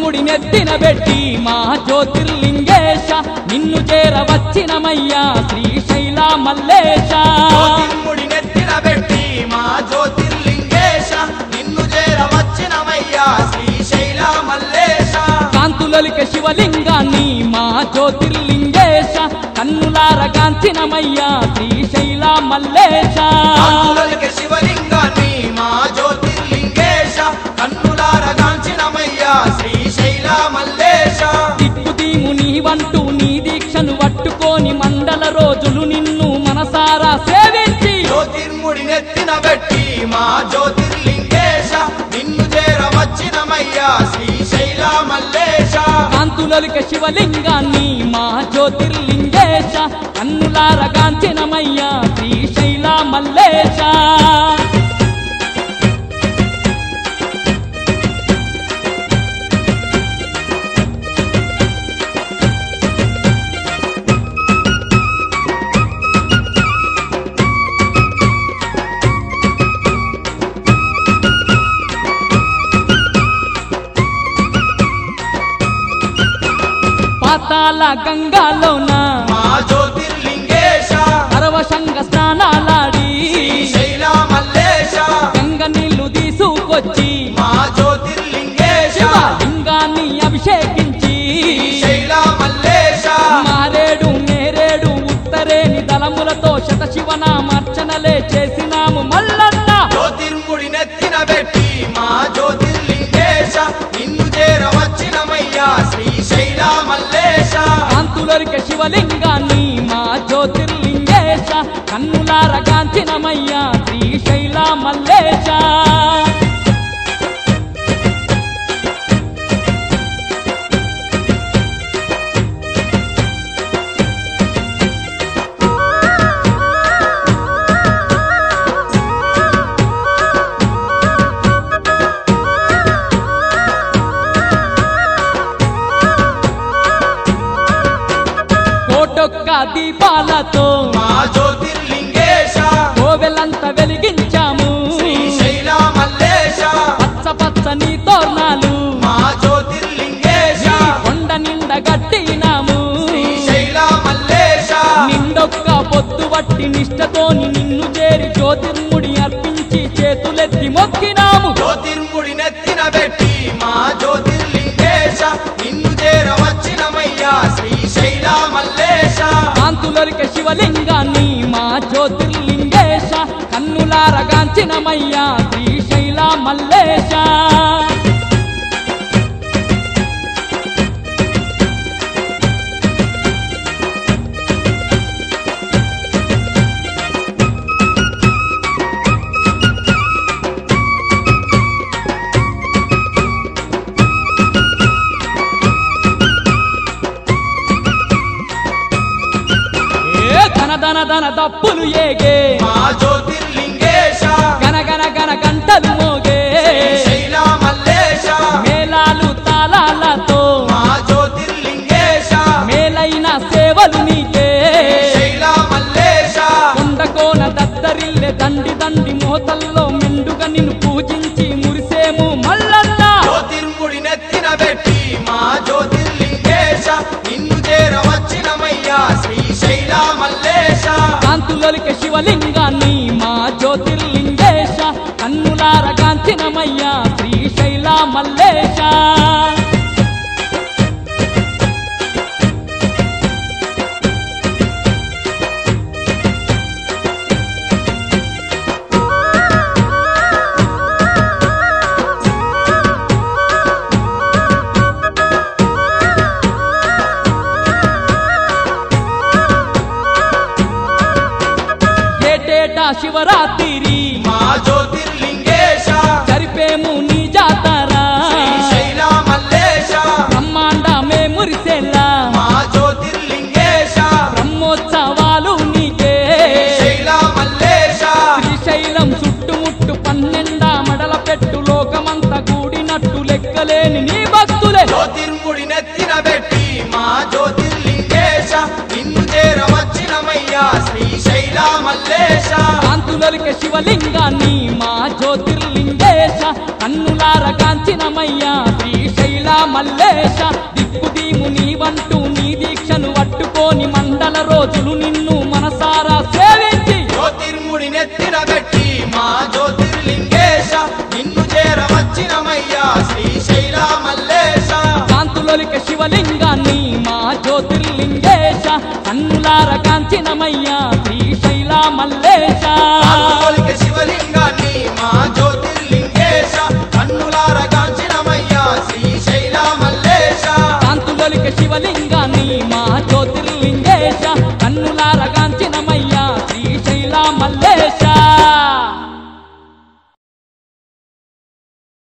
జ్యోతిర్ముడి నెత్తిన పెట్టి మా జ్యోతిర్లింగేశ నిన్ను చేరవచ్చినమయ్యా శ్రీశైల మల్లేశ జ్యోతిర్ముడి నెత్తిన పెట్టి మా జ్యోతిర్లింగేశ నిన్ను చేరవచ్చినమయ్యా శ్రీశైల మల్లేశ కాంతులలిక శివలింగాన్ని మా జ్యోతిర్లింగేశ కన్నులారగాంచినమయ్యా శ్రీశైల మల్లేశ కాంతులలిక శివలింగాన్ని మా జ్యోతిర్లింగేశ కన్నులారగాంచినమయ్యా శ్రీశైల మల్లేశ దిక్కుదీము నీవంటూ నీ దీక్షను పట్టుకొని మండల రోజులు నిన్ను మనసారా సేవించి జ్యోతిర్ముడి నెత్తిన పెట్టి మా జ్యోతిర్లింగేశ నిన్ను చేరవచ్చినమయ్యా శ్రీశైల మల్లేశ కాంతులలిక శివలింగాన్ని మా జ్యోతిర్లింగేశ కన్నులారగాంచినమయ్యా శ్రీశైల మల్లేశ పాతాల గంగాలోన మా జ్యోతిర్లింగేశ పరవశంగ స్నానాలాడి శ్రీశైల మల్లేశ గంగ నీళ్లు తీసుకొచ్చి మా జ్యోతిర్లింగేశ శివలింగాన్ని అభిషేకించి శ్రీశైల మల్లేశ మారేడు నేరేడు ఉత్తరేని దళములతో శత శివనామర్చనలే చేసినాము మల్లన్న జ్యోతిర్ముడి నెత్తిన పెట్టి మా జ్యోతిర్లింగేశ నిన్ను చేరవచ్చినమయ్యా శ్రీశైల మల్లేశ కాంతులరిక శివలింగాన్ని మా జ్యోతిర్లింగేశ కన్నులారగాంచినమయ్యా శ్రీశైల మల్లేశ కోటొక్క దీపాలతో మా జ్యోతిర్లింగేశ కోవెలంత వెలిగించాము శ్రీశైల మల్లేశ పచ్చ పచ్చని తోర్ణాలు మా జ్యోతిర్లింగేశ కొండ నిండ గట్టినాము శ్రీశైల మల్లేశ నిండొక్క పొద్దు వట్టి నిష్టతోని నిన్ను చేరి జ్యోతిర్ముడి అర్పించి చేతులెత్తి మొక్కినాము జ్యోతిర్ముడి నెత్తిన పెట్టి మా జ్యోతిర్లింగేశ నిన్ను చేరవచ్చినమయ్యా శ్రీశైల మల్లేశ కాంతులరిక శివలింగాన్ని మా జ్యోతిర్లింగేశ కన్నులారగాంచినమయ్యా శ్రీశైల మల్లేశ ఏ ధన ధన ధన దప్పులు ఏగే మా జ్యోతిర్లింగేశ గనగన గన గంటలు మోగే శ్రీశైల మల్లేశ మేళాలు తాళాలతో మా జ్యోతిర్లింగేశ మేలైన సేవలు నీకే శ్రీశైల మల్లేశ కొండకోన దద్దరిల్లె దండి దండి మోతల్లో మెండుగా నిన్ను పూజించి మురిసేము మల్లన్న జ్యోతిర్ముడి నెత్తిన పెట్టి మా జ్యోతిర్లింగేశ నిన్ను చేరవచ్చినమయ్యా శ్రీశైల మల్లేశ కాంతులొలిక శివలింగాన్ని మా జ్యోతిర్లింగేశ కన్నులారగాంచినమయ్యా శ్రీశైల మల్లేశ ఏటేటా శివరాత్రి మా జ్యోతిర్లింగేశ జరిపేము నీ జాతర శ్రీశైల మల్లేశ బ్రహ్మాండమే మురిసేలా మా జ్యోతిర్లింగేశ బ్రహ్మోత్సవాలు నీకే శ్రీశైల మల్లేశ శ్రీశైలం చుట్టుముట్టు పన్నెండా మడల పెట్టు లోకమంత కూడినట్టు లెక్కలేని నీ భక్తులే జ్యోతిర్ముడి నెత్తిన పెట్టి మా జ్యోతిర్లింగేశ నిన్ను చేరవచ్చినమయ్యా శ్రీశైల మల్లేశ కాంతులరిక శివలింగాన్ని మా జ్యోతిర్లింగేశ కన్నులార కాంచినమయ్యా శ్రీశైల మల్లే శివలింగాన్ని మా జ్యోతిర్లింగేశ కన్నులార కాంచినమయ్యా శ్రీశైల మల్లేశ కొలిక శివలింగాన్ని మా జ్యోతిర్లింగేశ కన్నులార కాంచినమయ్యా శ్రీశైల మల్లేశ కాంతులొలిక శివలింగాన్ని మా